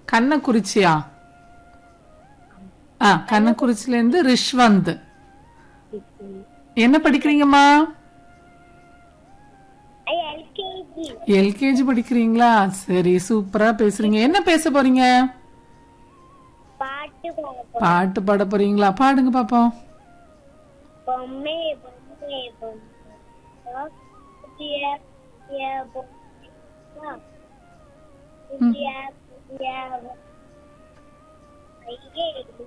கண்ணக்குறிச்சியா ஆ கண்ணக்குறிச்சில இருந்து ரிஷ்வந்த் என்ன படிக்கிறீங்கம்மா LKG LKG படிக்கிறீங்களா சரி சூப்பரா பேசுறீங்க என்ன பேச போறீங்க பாட்டு பாட பாட்டு பாட போறீங்களா பாடுங்க பாப்போம் பொம்மை பொம்மை பொம்மை புதிய புதிய பொம்மை புதிய புதிய கையை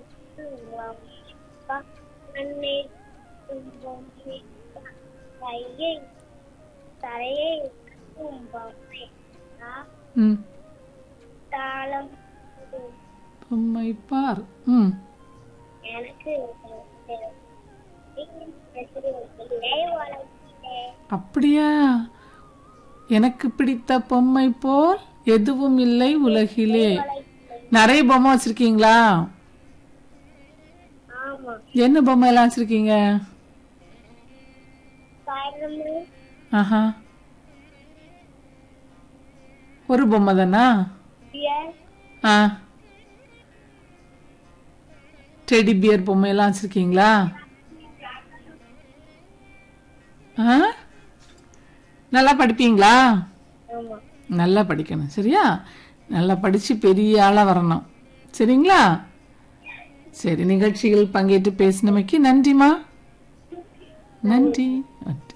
மண்ணை பொம்மை கையை தரையை பொம்மை ம் தாளம் பொம்மை பார் ம் எனக்கு அப்படியா எனக்கு பிடித்த பொம்மை போல் எதுவும் இல்லை உலகிலே நிறைய பொம்மை வச்சிருக்கீங்களா ஆமா என்ன பொம்மை எல்லாம் வச்சிருக்கீங்க ஸ்பைடர்மேன் ஆஹா ஒரு பொம்மை தானா பியர் ஆ டெடி பியர் பொம்மை எல்லாம் வச்சிருக்கீங்களா ஆ நல்லா படிப்பீங்களா ஆமா நல்லா படிக்கணும் சரியா நல்லா படிச்சு பெரிய ஆளா வரணும் சரிங்களா சரி நிகழ்ச்சிகள் பங்கேற்று பேசினமைக்கு நன்றிமா நன்றி நன்றி